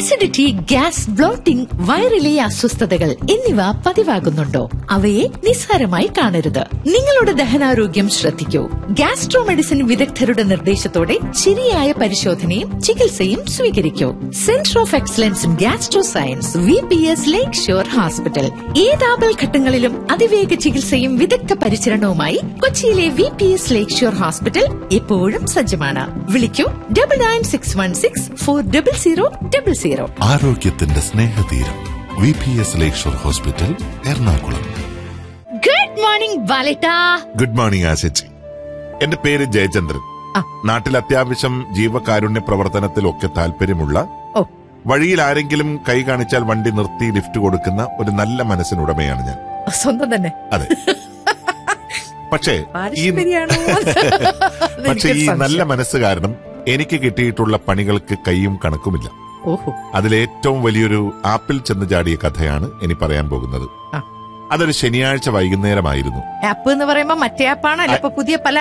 Acidity gas blotting വയറിലെ അസ്വസ്ഥതകൾ എന്നിവ പതിവാകുന്നുണ്ടോ അവയെ നിസ്സാരമായി കാണരുത് നിങ്ങളുടെ ദഹനാരോഗ്യം ശ്രദ്ധിക്കൂ ഗ്യാസ്ട്രോ മെഡിസിൻ വിദഗ്ധരുടെ നിർദ്ദേശത്തോടെ ശരിയായ പരിശോധനയും ചികിത്സയും സ്വീകരിക്കൂ centre of excellence in gastro science V P S lakeshore hospital ഏതാപൽ ഘട്ടങ്ങളിലും അതിവേഗ ചികിത്സയും വിദഗ്ധ പരിചരണവുമായി കൊച്ചിയിലെ V P S lakeshore hospital എപ്പോഴും സജ്ജമാണ് വിളിക്കൂ double nine six one six four double zero double zero ആരോഗ്യത്തിന്റെ സ്നേഹതീരം V P S lakeshore hospital Ernakulam good morning ബാലേട്ടാ ഗുഡ് മോർണിംഗ് ആശിച്ച് എന്റെ പേര് ജയചന്ദ്രൻ ആ. നാട്ടിൽ അത്യാവശ്യം ജീവകാരുണ്യ പ്രവർത്തനത്തിലൊക്കെ താല്പര്യമുള്ള ഓ വഴിയിൽ ആരെങ്കിലും കൈ കാണിച്ചാൽ വണ്ടി നിർത്തി ലിഫ്റ്റ് കൊടുക്കുന്ന ഒരു നല്ല മനസ്സിനുടമയാണ് ഞാൻ സ്വന്തം തന്നെ അതെ പക്ഷേ ഈ പാരമ്പര്യാണോ? പക്ഷെ ഈ എനിക്കൊരു നല്ല സംശയം. മനസ്സ് കാരണം എനിക്ക് കിട്ടിയിട്ടുള്ള പണികൾക്ക് കൈയും കണക്കുമില്ല ഓഹോ അതിലേറ്റവും വലിയൊരു ആപ്പിൾ ചെന്ന് ചാടിയ കഥയാണ് ഇനി പറയാൻ പോകുന്നത് ആ. അതൊരു ശനിയാഴ്ച വൈകുന്നേരമായിരുന്നു ആപ്പ് എന്ന് പറയുമ്പോ മറ്റേ ആപ്പാണ് അല്ല ഇപ്പൊ പുതിയ പല